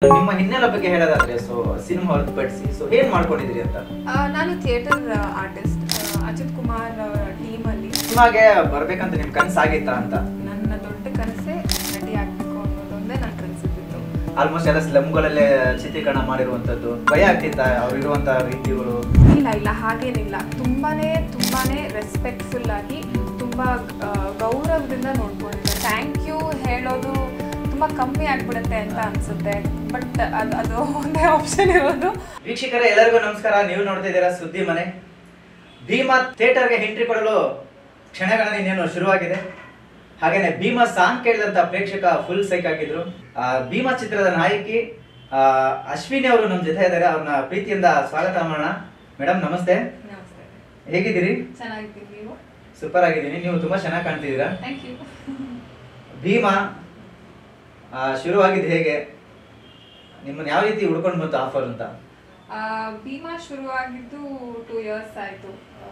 ನಿಮ್ಮ ಹಿನ್ನೆಲೆ ಬಗ್ಗೆ ಹೇಳೋದಾದ್ರೆ ಸೊ ಸಿನಿಮಾ ಹೊರತುಪಡಿಸಿ ಸೊ ಏನ್ ಮಾಡ್ಕೊಂಡಿದ್ರಿ ಅಂತ ಆ, ನಾನು ಥಿಯೇಟರ್ ಆರ್ಟಿಸ್ಟ್ ಅಜಿತ್ ಕುಮಾರ್ ಟೀಮಲ್ಲಿ ಸಿನಿಮಾಗೆ ಬರ್ಬೇಕಂತ ನಿಮ್ ಕನ್ಸಾಗಿತ್ತಾ ಅಂತ ನನ್ನ ದೊಡ್ಡ ಕನಸೇ ನಟಿ ಆಗಬೇಕು ಅನ್ನೋದೊಂದೇ ನನ್ನ ಕನಸಿದ್ದು ಆಲ್ಮೋಸ್ಟ್ ಎಲ್ಲ ಸ್ಲಮ್ಗಳಲ್ಲೇ ಚಿತ್ರೀಕರಣ ಮಾಡಿರುವಂತದ್ದು ಭಯ ಆಗ್ತಿತ್ತ ಅವ್ರು ಇರುವಂತ ರೀತಿಗಳು ಇಲ್ಲ ಇಲ್ಲ ಹಾಗೇನಿಲ್ಲ ತುಂಬಾನೇ ತುಂಬಾನೇ ರೆಸ್ಪೆಕ್ಟ್ಫುಲ್ ಆಗಿ ತುಂಬಾ ಆ, ಗೌರವದಿಂದ ನೋಡ್ಕೊಂಡಿದ್ದೆ ಥ್ಯಾಂಕ್ ಯು ಹೇಳೋದು ತುಂಬಾ ಕಮ್ಮಿ ಆಗ್ಬಿಡುತ್ತೆ ಅಂತ ಅನ್ಸುತ್ತೆ ಬಟ್ ಅದು ಅದು ಒಂದೇ ಆಪ್ಷನ್ ಇರೋದು ವೀಕ್ಷಕರೇ ಎಲ್ಲರಿಗೂ ನಮಸ್ಕಾರ ನೀವು ನೋಡ್ತಾ ಇದ್ದೀರಾ ಸುದ್ದಿ ಮನೆ ಭೀಮಾ ಥಿಯೇಟರ್ಗೆ ಎಂಟ್ರಿ ಕೊಡಲು ಕ್ಷಣಗಣನೆ ಇನ್ನೇನು ಶುರುವಾಗಿದೆ ಹಾಗೇನೆ ಭೀಮಾ ಸಾಂಗ್ ಕೇಳಿದಂತ ಪ್ರೇಕ್ಷಕ ಫುಲ್ ಸೈಕ್ ಹಾಕಿದ್ರು ಆ, ಭೀಮಾ ಚಿತ್ರದ ನಾಯಕಿ ಆ, ಅಶ್ವಿನಿ ಅವರು ನಮ್ಮ ಜೊತೆ ಇದ್ದಾರೆ ಅವ್ರನ್ನ ಪ್ರೀತಿಯಿಂದ ಸ್ವಾಗತ ಮಾಡೋಣ ಮೇಡಮ್ ನಮಸ್ತೆ ನಮಸ್ತೆ ಹೇಗಿದ್ದೀರಿ ಚೆನ್ನಾಗಿದ್ದೀನಿ ನೀವು ಸೂಪರ್ ಆಗಿದ್ದೀನಿ ನೀವು ತುಂಬಾ ಚೆನ್ನಾಗಿ ಕಾಣ್ತಿದ್ದೀರಾ ಥ್ಯಾಂಕ್ ಯು ಭೀಮಾ ಆ, ಶುರುವಾಗಿದ್ದು ಹೇಗೆ ನಿಮ್ಮನ್ನ ಯಾವ ರೀತಿ ಹುಡ್ಕೊಂಡು ಬಂತು ಆಫರ್ ಅಂತ ಆ, ಭೀಮಾ ಶುರುವಾಗಿದ್ದು ಟೂ ಇಯರ್ಸ್ ಆಯಿತು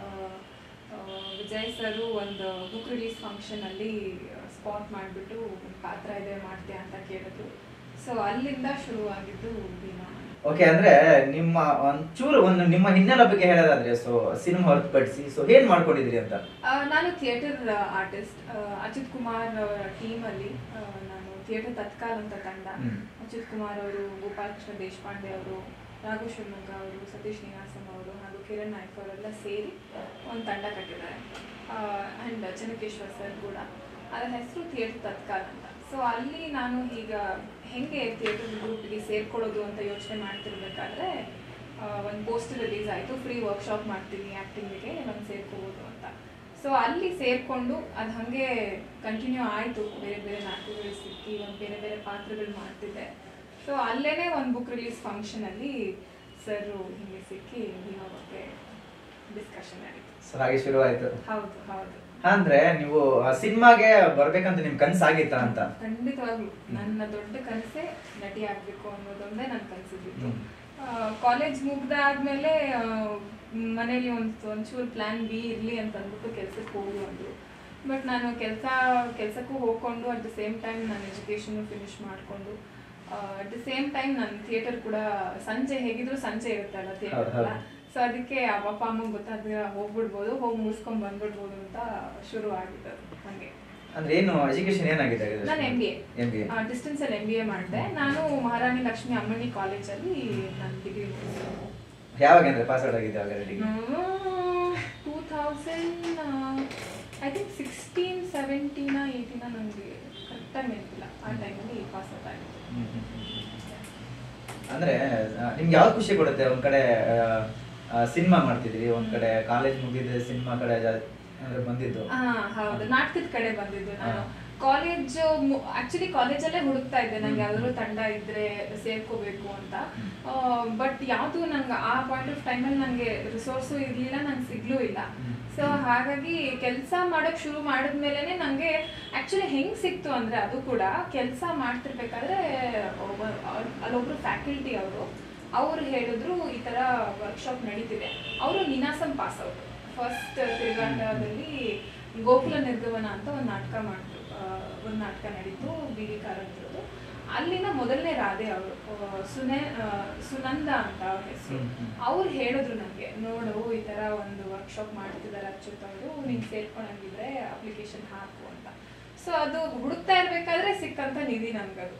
ವಿಜಯ್ ಸರು ಒಂದು ಬುಕ್ ರಿಲೀಸ್ ಫಂಕ್ಷನಲ್ಲಿ ಸ್ಪಾಟ್ ಮಾಡಿಬಿಟ್ಟು ಪಾತ್ರ ಇದೆ ಮಾಡ್ತೀಯ ಅಂತ ಕೇಳಿದ್ರು ಸೊ ಅಲ್ಲಿಂದ ಶುರುವಾಗಿದ್ದು ಭೀಮಾ ಓಕೆ ಅಂದ್ರೆ ನಿಮ್ಮ ಒಂಚೂರು ಒಂದು ನಿಮ್ಮ ಹಿನ್ನೆಲೆ ಬಗ್ಗೆ ಹೇಳೋದಾದ್ರೆ ಸೊ ಸಿನಿಮಾ ಹೊರತುಪಡಿಸಿ ಸೊ ಏನ್ ಮಾಡ್ಕೊಂಡಿದ್ರಿ ಅಂತ ಆ, ನಾನು ಥಿಯೇಟರ್ ಆರ್ಟಿಸ್ಟ್ ಅಜಿತ್ ಕುಮಾರ್ ಅವರ ಟೀಮಲ್ಲಿ ನಾನು ಥಿಯೇಟರ್ ತತ್ಕಾಲ್ ಅಂತ ತಂಡ ಹ್ಮ್. ಅಜಿತ್ ಕುಮಾರ್ ಅವರು ಗೋಪಾಲಕೃಷ್ಣ ದೇಶಪಾಂಡೆ ಅವರು ರಾಘು ಶಿವಮೊಗ್ಗ ಅವರು ಸತೀಶ್ ನಿವಾಸಂ ಅವರು ಹಾಗೂ ಕಿರಣ್ ನಾಯ್ಕ್ ಅವರೆಲ್ಲ ಸೇರಿ ಒಂದು ತಂಡ ಕಟ್ಟಿದ್ದಾರೆ ಆ್ಯಂಡ್ ಚೆನ್ನಕೇಶ್ವರ್ ಸರ್ ಕೂಡ ಅದರ ಹೆಸರು ಥಿಯೇಟರ್ ತತ್ಕಾಲ್ ಅಂತ ಸೊ ಅಲ್ಲಿ ನಾನು ಈಗ ಹೆಂಗೆ ಥಿಯೇಟರ್ ಗ್ರೂಪ್ಗೆ ಸೇರ್ಕೊಳ್ಳೋದು ಅಂತ ಯೋಚನೆ ಮಾಡ್ತಿರ್ಬೇಕಾದ್ರೆ ಒಂದು ಪೋಸ್ಟರ್ ರಿಲೀಸ್ ಆಯಿತು ಫ್ರೀ ವರ್ಕ್ಶಾಪ್ ಮಾಡ್ತೀನಿ ಆ್ಯಕ್ಟಿಂಗಿಗೆ ನಾನು ಸೇರ್ಕೋಬೋದು ಅಂತ ಸೊ ಅಲ್ಲಿ ಸೇರಿಕೊಂಡು ಅದು ಹಾಗೆ ಕಂಟಿನ್ಯೂ ಆಯಿತು ಬೇರೆ ಬೇರೆ ನಾಟಕಗಳು ಸಿಕ್ಕಿ ಒಂದು ಬೇರೆ ಬೇರೆ ಪಾತ್ರಗಳು ಮಾಡ್ತಿದ್ದೆ ಸೊ ಅಲ್ಲೇ ಒಂದು ಬುಕ್ ರಿಲೀಸ್ ಫಂಕ್ಷನಲ್ಲಿ ಸರ್ ಹಿಂಗೆ ಸಿಕ್ಕಿ ಭೀಮಾ ಬಗ್ಗೆ ಡಿಸ್ಕಷನ್ ಆಯಿತು ಸೊ ಹಾಗೆ ಶುರುವಾಯ್ತು ಹೌದು ಹೌದು ಅಂದ್ರೆ ನೀವು ಆ ಸಿನಿಮಾಗೆ ಬರ್ಬೇಕಂತ ನಿಮ್ ಕನ್ಸಾಗಿತ್ತ ಅಂತ ಖಂಡಿತವಾಗ್ಲು ನನ್ನ ದೊಡ್ಡ ಕನಸೇ ನಟಿ ಆಗಬೇಕು ಅನ್ನೋದೊಂದೇ ನನ್ನ ಕನಸಿದ್ದು ಹ್ಮ್. ಕಾಲೇಜ್ ಮುಗ್ದಾದ್ಮೇಲೆ ಆ, ಮನೇಲಿ ಒಂದು ಒಂಚೂರು ಪ್ಲಾನ್ ಬಿ ಇರಲಿ ಅಂತ ಅಂದ್ಬಿಟ್ಟು ಕೆಲ್ಸಕ್ಕೆ ಹೋಗು ಅಂದರು ಬಟ್ ನಾನು ಕೆಲಸ ಕೆಲಸಕ್ಕೂ ಹೋಗ್ಕೊಂಡು ಅಟ್ ದ ಸೇಮ್ ಟೈಮ್ ನಾನು ಎಜುಕೇಷನ್ ಫಿನಿಶ್ ಮಾಡಿಕೊಂಡು ಅಟ್ ದ ಸೇಮ್ ಟೈಮ್ ನಾನು ಥಿಯೇಟರ್ ಕೂಡ ಸಂಜೆ ಹೇಗಿದ್ರು ಸಂಜೆ ಇರುತ್ತಲ್ಲ ಹೌದು, ಥಿಯೇಟರ್ ಹೌದು. ಸೊ ಅದಕ್ಕೆ ಆ ಅಪ್ಪ ಅಮ್ಮಂಗೆ ಗೊತ್ತಾದ್ರೆ ಹೋಗ್ಬಿಡ್ಬೋದು ಹೋಗಿ ಮುಗಿಸ್ಕೊಂಡ್ ಬಂದ್ಬಿಡ್ಬೋದು ಅಂತ ಶುರು ಆಗಿದ್ದು ಹಾಗೆ ಅಂದ್ರೆ ಏನು ಎಜುಕೇಶನ್ ಏನಾಗಿದೆ ನಾನು M B M B A distance ಅಲ್ಲಿ ಎಂ ಬಿ ಎ ಮಾಡಿದೆ ನಾನು ಮಹಾರಾಣಿ ಲಕ್ಷ್ಮಿ ಅಮ್ಮಣ್ಣಿ ಕಾಲೇಜಲ್ಲಿ ನಾನು ಡಿಗ್ರಿ ಯಾವಾಗ ಅಂದ್ರೆ ಪಾಸ್ ಔಟ್ ಆಗಿದೆ ಆಗ ready two thousand I think sixteen seventeen eighteen ನನಗೆ ಕರೆಕ್ಟಾಗಿ ನೆನಪಿಲ್ಲ ಆ ಟೈಮಲ್ಲಿ ಪಾಸ್ ಔಟ್ ಆಗಿದೆ ಅಂದ್ರೆ ಆ, ನಿಮ್ಗೆ ಯಾವ್ದು ಖುಷಿ ಕೊಡುತ್ತೆ ಒಂದ್ ಕಡೆ ಸಿನಿಮಾ ಮಾಡ್ತಿದ್ರಿ ಒಂದ್ ಕಡೆ ಕಾಲೇಜ್ ಮುಗಿದ ಸಿನಿಮಾ ಕಡೆ ಜಾ- ಅಂದ್ರೆ ಬಂದಿದ್ದು ಹಾ ಹೌದು ನಾಟಕದ ಕಡೆ ಬಂದಿದ್ದು ನಾನು ಹಾ. ಕಾಲೇಜ್ ಆಕ್ಚುಲಿ ಕಾಲೇಜಲ್ಲೇ ಹುಡುಕ್ತಾ ಇದ್ದೆ ನಂಗೆ ಯಾವ್ದಾದ್ರು ತಂಡ ಇದ್ರೆ ಸೇರ್ಕೋಬೇಕು ಅಂತ ಬಟ್ ಯಾವುದು ನಂಗೆ ಆ ಪಾಯಿಂಟ್ ಆಫ್ ಟೈಮಲ್ಲಿ ನನಗೆ ರಿಸೋರ್ಸು ಇರಲಿಲ್ಲ ನಂಗೆ ಸಿಗ್ಲೂ ಇಲ್ಲ ಹ್ಮ್. ಸೊ ಹಾಗಾಗಿ ಕೆಲಸ ಮಾಡೋಕ್ ಶುರು ಮಾಡಿದ್ಮೇಲೆ ನನಗೆ ಆಕ್ಚುಲಿ ಹೆಂಗ್ ಸಿಕ್ತು ಅಂದ್ರೆ ಅದು ಕೂಡ ಕೆಲಸ ಮಾಡ್ತಿರ್ಬೇಕಾದ್ರೆ ಒಬ್ಬ- ಅವ್ರ್- ಅಲ್ಲೊಬ್ರು ಫ್ಯಾಕಲ್ಟಿ ಅವರು ಅವ್ರು ಹೇಳಿದ್ರು ಈ ತರ ವರ್ಕ್ಶಾಪ್ ನಡೀತಿದೆ ಅವರು ನಿನಾಸಂ ಪಾಸ್ ಔಟ್ ಫಸ್ಟ್ ತಿರುಗಾಟದಲ್ಲಿ ಗೋಕುಲ ನಿರ್ಗಮನ ಅಂತ ಒಂದು ನಾಟಕ ಮಾಡಿದ್ರು ಒಂದು ನಾಟಕ ನಡೀತು ಬಿ ಡಿ ಕಾರಂತರದು ಅಲ್ಲಿನ ಮೊದಲನೇ ರಾಧೆ ಅವರು ಸುನೆ ಆ, ಸುನಂದ ಅಂತ ಅವ್ರ ಹೆಸರು ಹ್ಮ್, ಹ್ಮ್. ಅವ್ರು ಹೇಳಿದ್ರು ನನಗೆ ನೋಡು ಈ ತರ ಒಂದು ವರ್ಕ್ಶಾಪ್ ಮಾಡ್ತಿದ್ದಾರೆ ಅಚ್ಯುತ್ ಅವರು ನೀನು ಸೇರ್ಕೊಂಡಂಗಿದ್ರೆ ಅಪ್ಲಿಕೇಶನ್ ಹಾಕು ಅಂತ ಸೊ ಅದು ಹುಡುಕ್ತಾ ಇರ್ಬೇಕಾದ್ರೆ ಸಿಕ್ಕಂತ ನಿಧಿ ನನ್ಗದು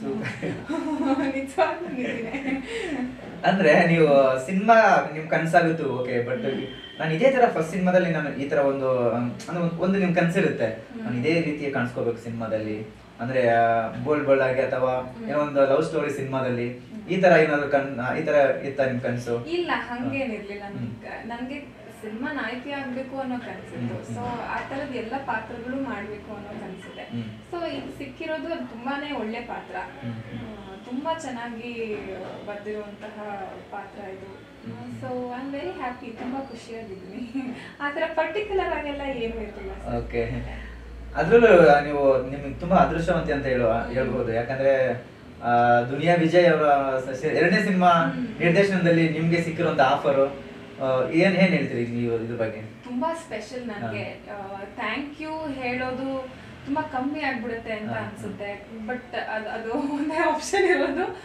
ನಿಜವಾಗ್ಲೂ ನಿಧಿನೇ ಅಂದ್ರೆ ನೀವು ಸಿನಿಮಾ ನಿಮ್ ಕನ್ಸಾಗಿತ್ತು ಓಕೆ ಬಟ್ ನಾನು ಇದೇ ತರ ಫಸ್ಟ್ ಸಿನಿಮಾದಲ್ಲಿ ನಾನು ಈ ತರ ಒಂದು ಅಮ್, ಅಂದ್ರೆ ಒಂದ್- ಒಂದು ನಿಮ್ ಕನ್ಸಿರುತ್ತೆ ನಾನು ಇದೇ ರೀತಿಯ ಕಾಣಿಸ್ಕೋಬೇಕು ಸಿನಿಮಾದಲ್ಲಿ ಅಂದ್ರೆ ಬೋಲ್ಡ್ ಬೋಲ್ಡ್ ಆಗಿ ಅಥವಾ ಏನೋ ಒಂದು ಲವ್ ಸ್ಟೋರಿ ಸಿನಿಮಾದಲ್ಲಿ ಈ ತರ ಏನಾದ್ರು ಕನ್ ಈ ತರ ಇತ್ತ ನಿಮ್ ಕನ್ಸು ಇಲ್ಲ ಹಂಗೇನಿರ್ಲಿಲ್ಲ ಹ್ಮ್. ನನ್ಗೆ ನನಗೆ ಸಿನಿಮಾ ನಾಯಕಿ ಆಗ್ಬೇಕು ಅನ್ನೋ ಕನ್ಸಿತ್ತು ಹ್ಮ್, ಸೊ ಆ ತರದ ಎಲ್ಲ ಪಾತ್ರಗಳು ಮಾಡ್ಬೇಕು ಅನ್ನೋ ಕನ್ಸಿದೆ ಹ್ಮ್. ಸೊ ಇದು ಸಿಕ್ಕಿರೋದು ಅದು ತುಂಬಾನೇ ಒಳ್ಳೆ ಪಾತ್ರ ಹ್ಮ್, ಹ್ಮ್. ಆ, ತುಂಬಾ ಚೆನ್ನಾಗಿ ಬರ್ದಿರುವಂತಹ ಪಾತ್ರ ಇದು hmm. So I am very happy ತುಂಬಾ ಖುಷಿಯಾಗಿದ್ದೀನಿ ಆ ಥರ ಪರ್ಟಿಕ್ಯುಲರ್ ಆಗೆಲ್ಲ ಏನು ಇರಲಿಲ್ಲ ಓಕೆ ಅದ್ರಲ್ಲೂ ನೀವು ನಿಮ್ಗೆ ತುಂಬಾ ಅದೃಷ್ಟವಂತಿ ಅಂತ ಹೇಳುವ ಹೇಳ್ಬೋದು ಯಾಕಂದ್ರೆ ಆ, ದುನಿಯಾ ವಿಜಯ್ ಅವರ ಸ- ಎರಡನೇ ಸಿನಿಮಾ ಹ್ಮ್. ನಿರ್ದೇಶನದಲ್ಲಿ ನಿಮ್ಗೆ ಸಿಕ್ಕಿರುವಂತ ಆಫರ್ ಏನ್ ಏನ್ ಹೇಳ್ತೀರಿ ನೀವು ಇದ್ರ ಬಗ್ಗೆ ತುಂಬಾ ಸ್ಪೆಷಲ್ ನನಗೆ ಥ್ಯಾಂಕ್ ಯು ಹೇಳೋದು ತುಂಬಾ ಕಮ್ಮಿ ಆಗ್ಬಿಡುತ್ತೆ ಅಂತ ಹಾ. ಅನ್ಸುತ್ತೆ ಬಟ್ ಅದು ಅದು ಒಂದೇ ಆಪ್ಷನ್ ಇರೋದು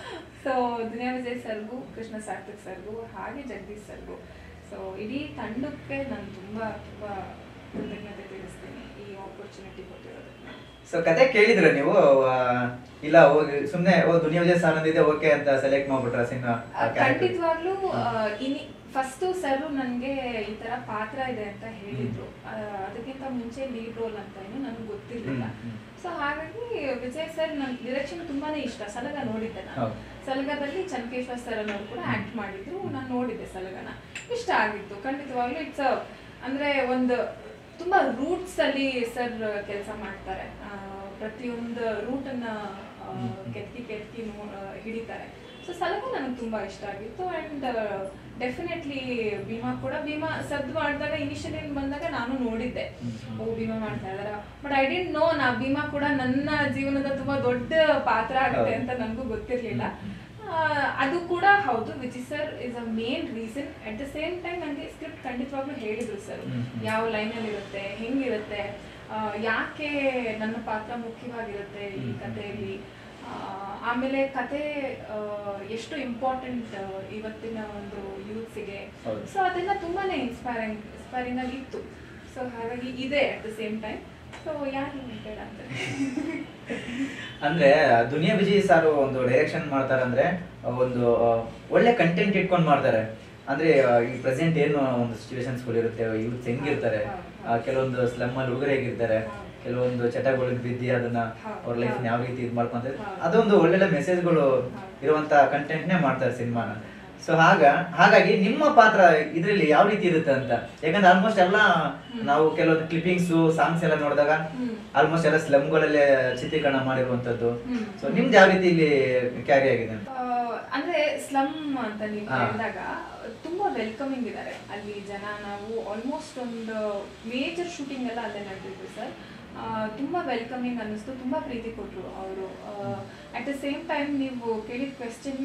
ಸೊ ದುನಿಯಾ ವಿಜಯ್ ಸರ್ಗೂ ಕೃಷ್ಣ ಸಾರ್ಥಕ್ ಸರ್ಗೂ ಹಾಗೆ ಜಗದೀಶ್ ಸರ್ಗೂ ಸೊ ಇಡೀ ತಂಡಕ್ಕೆ ನಾನು ತುಂಬ ತುಂಬ ಕೃತಜ್ಞತೆ ತಿಳಿಸ್ತೀನಿ ಈ ಆಪರ್ಚುನಿಟಿ ಕೊಟ್ಟಿರೋದಕ್ಕೆ ಸೊ ಕತೆ ಕೇಳಿದ್ರ ನೀವು ಆ, ಇಲ್ಲ ಹೋಗಿ ಸುಮ್ನೆ ಓ ದುನಿಯಾ ವಿಜಯ್ ಸರ್ ಅಂದಿದೆ ಓಕೆ ಅಂತ ಸೆಲೆಕ್ಟ್ ಮಾಡ್ಬಿಟ್ರ ಸಿನಿಮಾ ಖಂಡಿತವಾಗ್ಲೂ ಇನಿ ಫಸ್ಟ್ ಸರ್ ನನಗೆ ಈ ತರ ಪಾತ್ರ ಇದೆ ಅಂತ ಹೇಳಿದ್ರು ಆ, ಅದಕ್ಕಿಂತ ಮುಂಚೆ ಲೀಡ್ ರೋಲ್ ಅಂತ ಏನು ನನಗೆ ಗೊತ್ತಿರಲಿಲ್ಲ ಹ್ಮ್, ಹ್ಮ್. ಸೊ ಹಾಗಾಗಿ ವಿಜಯ್ ಸರ್ ನನ್ನ ಡಿರೆಕ್ಷನ್ ತುಂಬಾನೇ ಇಷ್ಟ ಸಲಗ ನೋಡಿದ್ದೆ ನಾನು ಹೌದು. ಸಲಗದಲ್ಲಿ ಚನ್ಕೇಶ್ವರ್ ಸರ್ ಅನ್ನೋರು ಕೂಡ ಆಕ್ಟ್ ಮಾಡಿದ್ರು ನಾನು ನೋಡಿದ್ದೆ ಸಲಗನ ಇಷ್ಟ ಆಗಿತ್ತು ಖಂಡಿತವಾಗ್ಲೂ ಇಟ್ಸ್ ಅಂದ್ರೆ ಒಂದು ತುಂಬಾ ರೂಟ್ಸ್ ಅಲ್ಲಿ ಸರ್ ಕೆಲಸ ಮಾಡ್ತಾರೆ ಆ, ಪ್ರತಿಯೊಂದು ರೂಟ್ ಅನ್ನ ಆ, ಹ್ಮ್. ಕೆತ್ತಿ ಕೆತ್ತಿ ನೋ- ಆ, ಹಿಡಿತಾರೆ ಸೊ ಸಲಗ ನನಗೆ ತುಂಬಾ ಇಷ್ಟ ಆಗಿತ್ತು ಅಂಡ್ ಡೆಫಿನೆಟ್ಲಿ ಭೀಮಾ ಕೂಡ ಭೀಮಾ ಸದ್ದು ಮಾಡಿದಾಗ ಇನಿಷಿಯಲಿ ಬಂದಾಗ ನಾನು ನೋಡಿದ್ದೆ ಹ್ಮ್. ಓ ಭೀಮಾ ಮಾಡ್ತಾ ಇದಾರ ಬಟ್ ಐ ಡೆಂಟ್ ನೋ ನಾ ಭೀಮಾ ಕೂಡ ನನ್ನ ಜೀವನದ ತುಂಬಾ ದೊಡ್ಡ ಪಾತ್ರ ಆಗುತ್ತೆ ಹೌದು. ಅಂತ ನನಗೂ ಗೊತ್ತಿರ್ಲಿಲ್ಲ ಹ್ಮ್. ಆ, ಅದು ಕೂಡ ಹೌದು Vijay sir is a main reason at the same time ನನಗೆ ಸ್ಕ್ರಿಪ್ಟ್ ಖಂಡಿತವಾಗ್ಲೂ ಹೇಳಿದ್ರು ಸರ್ ಹ್ಮ್, ಹ್ಮ್. ಯಾವ ಲೈನಲ್ಲಿ ಇರುತ್ತೆ ಹೆಂಗಿರುತ್ತೆ ಆ, ಯಾಕೆ ನನ್ನ ಪಾತ್ರ ಮುಖ್ಯವಾಗಿರುತ್ತೆ ಈ ಹ್ಮ್. ಕಥೆಯಲ್ಲಿ ಆ, ಆಮೇಲೆ ಕತೆ ಆ, ಎಷ್ಟು ಇಂಪಾರ್ಟೆಂಟ್ ಇವತ್ತಿನ ಒಂದು ಯೂತ್ಸಿಗೆ ಹೌದು. ಸೊ ಅದೆಲ್ಲ ತುಂಬಾನೇ ಇನ್ಸ್ಪೈರಿಂಗ್ ಇನ್ಸ್ಪೈರಿಂಗ್ ಆಗಿತ್ತು ಸೊ ಹಾಗಾಗಿ ಇದೆ at the same time so ಯಾರು ಬೇಡ ಅಂತಾರೆ ಅಂದ್ರೆ ದುನಿಯಾ ವಿಜಯ್ ಸರ್ ಒಂದು ಡೈರೆಕ್ಷನ್ ಮಾಡ್ತಾರೆ ಅಂದ್ರೆ ಒಂದು ಆ, ಒಳ್ಳೆ ಕಂಟೆಂಟ್ ಇಟ್ಕೊಂಡು ಮಾಡ್ತಾರೆ ಅಂದ್ರೆ ಆ, ಈ ಪ್ರೆಸೆಂಟ್ ಏನು ಒಂದು ಸಿಚುವೇಶನ್ಸ್ ಇರುತ್ತೆ ಯೂತ್ ಹೆಂಗಿರ್ತಾರೆ ಹೌದು, ಆ, ಹೌದು. ಕೆಲವೊಂದು ಸ್ಲಮ್ ಅಲ್ಲಿ ಹುಡುಗರು ಹೇಗಿರ್ತಾರೆ ಹೌದು. ಕೆಲವೊಂದು ಚಟಗಳಿಗೆ ಬಿದ್ದಿ ಅದನ್ನ ಹೌದು, ಅವ್ರ ಲೈಫ್ ಹೌದು. ಯಾವ ರೀತಿ ಇದು ಮಾಡ್ಕೊಂತಾರೆ ಹೌದು. ಅದೊಂದು ಒಳ್ಳೊಳ್ಳೆ ಮೆಸೇಜ್ಗಳು ಹೌದು. ಇರುವಂತ ಕಂಟೆಂಟ್ನೇ ಮಾಡ್ತಾರೆ ಸಿನಿಮಾನ ಸೊ ಹಾಗ ಹಾಗಾಗಿ ನಿಮ್ಮ ಪಾತ್ರ ಇದ್ರಲ್ಲಿ ಯಾವ ರೀತಿ ಇರುತ್ತೆ ಅಂತ ಯಾಕಂದ್ರೆ ಆಲ್ಮೋಸ್ಟ್ ಎಲ್ಲ ಹ್ಮ್. ನಾವು ಕೆಲವೊಂದು ಕ್ಲಿಪ್ಪಿಂಗ್ಸ್ ಸಾಂಗ್ಸ್ ಎಲ್ಲ ನೋಡಿದಾಗ ಹ್ಮ್. ಆಲ್ಮೋಸ್ಟ್ ಎಲ್ಲ ಸ್ಲಮ್ಗಳಲ್ಲೇ ಚಿತ್ರೀಕರಣ ಮಾಡಿರುವಂತದ್ದು ಹ್ಮ್. ಸೊ ನಿಮ್ದು ಯಾವ ರೀತಿ ಇಲ್ಲಿ ಕ್ಯಾರಿ ಆಗಿದೆ ಅಂತ ಆ, ಅಂದ್ರೆ ಸ್ಲಮ್ ಅಂತ ನೀವು ಹಾ. ಹೇಳಿದಾಗ ತುಂಬಾ ವೆಲ್ಕಮಿಂಗ್ ಇದ್ದಾರೆ ಅಲ್ಲಿ ಜನ ನಾವು ಆಲ್ಮೋಸ್ಟ್ ಒಂದು ಮೇಜರ್ ಶೂಟಿಂಗ್ ಎಲ್ಲ ಅಲ್ಲೇ ನಡೆದಿತ್ತು ಸರ್ ತುಂಬಾ ವೆಲ್ಕಮಿಂಗ್ ಅನ್ನಿಸ್ತು ತುಂಬಾ ಪ್ರೀತಿ ಕೊಟ್ರು ಅವರು ಅಟ್ ದ ಸೇಮ್ ಟೈಮ್ ನೀವು ಕೇಳಿದ ಕ್ವೆಶ್ಚನ್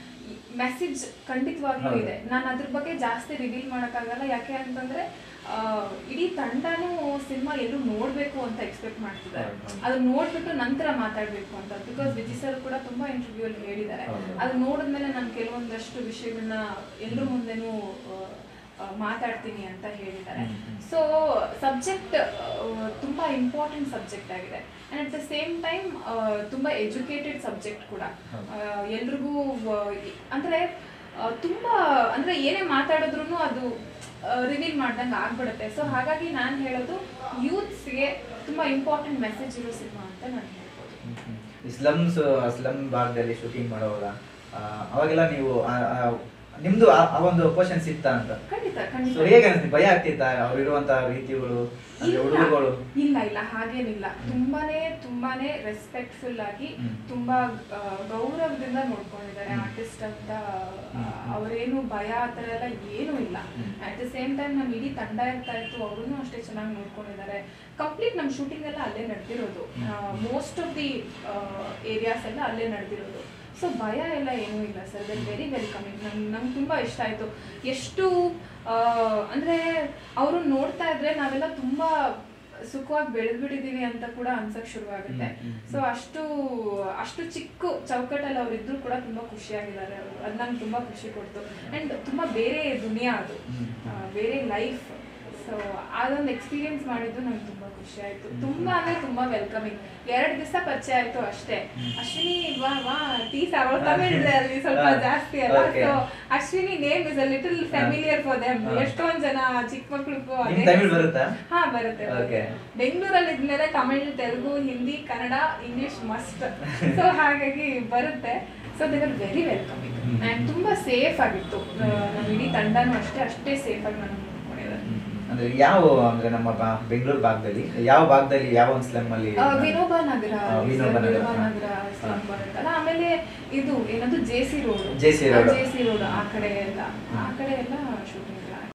ಮೆಸೇಜ್ ಖಂಡಿತವಾಗ್ಲೂ ಹೌದು. ಇದೆ ನಾನು ಅದ್ರ ಬಗ್ಗೆ ಜಾಸ್ತಿ ರಿವೀಲ್ ಮಾಡೋಕ್ಕಾಗಲ್ಲ ಯಾಕೆ ಅಂತಂದ್ರೆ ಆ, ಇಡೀ ತಂಡನೂ ಸಿನಿಮಾ ಎಲ್ಲರೂ ನೋಡ್ಬೇಕು ಅಂತ ಎಕ್ಸ್ಪೆಕ್ಟ್ ಮಾಡ್ತಿದ್ದಾರೆ ಹೌದು, ಹೌದು. ಅದು ನೋಡ್ಬಿಟ್ಟು ನಂತರ ಮಾತಾಡ್ಬೇಕು ಅಂತ ಬಿಕಾಸ್ ವಿಜಯ್ ಸರ್ ಕೂಡ ತುಂಬಾ ಇಂಟರ್ವ್ಯೂ ಅಲ್ಲಿ ಹೇಳಿದ್ದಾರೆ ಹೌದು. ಅದು ನೋಡಿದ್ಮೇಲೆ ನಾನು ಕೆಲವೊಂದಷ್ಟು ವಿಷಯಗಳನ್ನ ಎಲ್ಲರ ಮುಂದೆನೂ ಆ, ಆ, ಮಾತಾಡ್ತೀನಿ ಅಂತ ಹೇಳಿದ್ದಾರೆ ಹ್ಮ್, ಹ್ಮ್. ಸೊ ಸಬ್ಜೆಕ್ಟ್ ತುಂಬಾ ಇಂಪಾರ್ಟೆಂಟ್ ಸಬ್ಜೆಕ್ಟ್ ಆಗಿದೆ and at the same time ತುಂಬಾ ಎಜುಕೇಟೆಡ್ ಸಬ್ಜೆಕ್ಟ್ ಕೂಡ ಹೌದು. ಆ, ಎಲ್ರಿಗೂ ಆ, ಈ- ಅಂದ್ರೆ ಆ, ತುಂಬಾ ಅಂದ್ರೆ ಏನೇ ಮಾತಾಡಿದ್ರು ಅದು ರಿವೀಲ್ ಮಾಡ್ದಂಗೆ ಆಗ್ಬಿಡುತ್ತೆ ಸೊ ಹಾಗಾಗಿ ನಾನು ಹೇಳೋದು ಯೂತ್ಸ್ಗೆ ತುಂಬಾ ಇಂಪಾರ್ಟೆಂಟ್ ಮೆಸೇಜ್ ಇರೋ ಸಿನಿಮಾ ಅಂತ ನಾನು ಹೇಳ್ಬೋದು ಈ ಸ್ಲಮ್ಸ್ ಸ್ಲಮ್ ಭಾಗದಲ್ಲಿ ಶೂಟಿಂಗ್ ಮಾಡೋವಾಗ ಆ, ಅವಾಗೆಲ್ಲ ನೀವು ಆ, ಆ, ನಿಮ್ದು ಆ ಆ ಒಂದು ಪೋರ್ಷನ್ಸ್ ಇತ್ತ ಅಂತ ಖಂಡಿತ ಸೊ ಖಂಡಿತ ಹೇಗೆ ಅನಿಸ್ತು ಭಯ ಆಗ್ತಿತ್ತ ಅವ್ರು ಇರುವಂತ ರೀತಿಗಳು ಅಂದ್ರೆ ಇಲ್ಲ ಹುಡುಗರುಗಳು ಇಲ್ಲ ಇಲ್ಲ ಹಾಗೇನಿಲ್ಲ ತುಂಬಾನೇ ತುಂಬಾನೇ ರೆಸ್ಪೆಕ್ಟ್ಫುಲ್ ಆಗಿ ಹ್ಮ್. ತುಂಬಾ ಆ, ಗೌರವದಿಂದ ನೋಡ್ಕೊಂಡಿದ್ದಾರೆ ಹ್ಮ್. ಆರ್ಟಿಸ್ಟ್ ಅಂತ ಹ್ಮ್. ಅವರೇನು ಭಯ ಆ ಥರ ಎಲ್ಲ ಏನೂ ಇಲ್ಲ hmm. At the same time ನಮ್ಮ ಇಡೀ ತಂಡ ಇರ್ತಾ ಇತ್ತು ಅವ್ರೂ ಅಷ್ಟೇ ಚೆನ್ನಾಗಿ ನೋಡ್ಕೊಂಡಿದ್ದಾರೆ ಕಂಪ್ಲೀಟ್ ನಮ್ಮ ಶೂಟಿಂಗ್ ಎಲ್ಲ ಅಲ್ಲೇ ನಡೆದಿರೋದು hmm. Most of the areas ಎಲ್ಲ ಅಲ್ಲೇ ನಡೆದಿರೋದು ಸೊ ಭಯ ಎಲ್ಲ ಏನೂ ಇಲ್ಲ ಸರ್ ವೆಲ್ ವೆರಿ ವೆಲ್ಕಮಿಂಗ್ ನಂಗೆ ನಂಗೆ ತುಂಬ ಇಷ್ಟ ಆಯಿತು ಎಷ್ಟು ಆ, ಅಂದ್ರೆ ಅವರು ನೋಡ್ತಾ ಇದ್ರೆ ನಾವೆಲ್ಲ ತುಂಬಾ ಸುಖವಾಗಿ ಬೆಳೆದ್ಬಿಟ್ಟಿದೀವಿ ಅಂತ ಕೂಡ ಅನ್ಸಕ್ ಶುರುವಾಗುತ್ತೆ ಹ್ಮ್, ಹ್ಮ್, ಹ್ಮ್. ಸೊ ಅಷ್ಟು ಅಷ್ಟು ಚಿಕ್ಕ ಚೌಕಟ್ಟಲ್ಲಿ ಅವ್ರು ಇದ್ರು ಕೂಡ ತುಂಬಾ ಖುಷಿಯಾಗಿದ್ದಾರೆ ಅವರು ಅದು ನಂಗೆ ತುಂಬಾ ಖುಷಿ ಕೊಡ್ತು ಅಂಡ್ ತುಂಬಾ ಬೇರೆ ದುನಿಯಾ ಅದು ಹ್ಮ್. ಆ, ಬೇರೆ ಲೈಫ್ ಸೊ ಅದೊಂದು ಎಕ್ಸ್ಪೀರಿಯನ್ಸ್ ಮಾಡಿದ್ದು ನಂಗೆ ತುಂಬಾ ಖುಷಿ ಆಯ್ತು ಹ್ಮ್. ತುಂಬಾ ಅಂದ್ರೆ ತುಂಬಾ ವೆಲ್ಕಮಿಂಗ್ ಎರಡು ದಿವಸ ಪರಿಚಯ ಆಯ್ತು ಅಷ್ಟೇ ಹ್ಮ್. ಅಶ್ವಿನಿ ವಾ ವಾ ಟೀ ಸಾವರ್ ತಮಿಳಿದೆ ಅಲ್ಲಿ ಸ್ವಲ್ಪ ಹಾ. ಜಾಸ್ತಿ ಅಲ್ಲ Okay. So Ashwini name is a little familiar for them ಹಾ. ಎಷ್ಟೊಂದ್ ಜನ ಚಿಕ್ಕ ಮಕ್ಳಿಗೂ ನಿಮ್ ತಮಿಳ್ ಬರುತ್ತಾ? ಹಾ ಬರುತ್ತೆ Okay. ಬೆಂಗಳೂರಲ್ಲಿ ಇದ್ಮೇಲೆ Tamil Telugu Hindi Kannada English must so ಹಾಗಾಗಿ ಬರುತ್ತೆ so they are very welcoming hmm. And ತುಂಬಾ ಸೇಫ್ ಆಗಿತ್ತು ಆ, ನಮ್ಮ ಇಡೀ ತಂಡನೂ ಅಷ್ಟೇ ಅಷ್ಟೇ ಸೇಫ್ ಆಗಿ ನಾನು ನೋಡ್ಕೊಂಡಿದ್ದಾರೆ ಅಂದ್ರೆ ಯಾವ ಅಂದ್ರೆ ನಮ್ಮ ಬಾ- ಬೆಂಗಳೂರು ಭಾಗದಲ್ಲಿ ಯಾವ ಭಾಗದಲ್ಲಿ ಯಾವ ಒಂದು ಸ್ಲಮ್ ಅಲ್ಲಿ ಆ, ವಿನೋಬ ನಗರ ಆ, ವಿನೋಬ ನಗರ. ವಿನೋಬ ನಗರ slum ಬರುತ್ತಲ್ಲ ಆಮೇಲೆ ಇದು ಏನದು J C road JC road. J C road ಆ ಕಡೆ ಎಲ್ಲ ಆ ಕಡೆ ಎಲ್ಲ ಶೂಟಿಂಗ್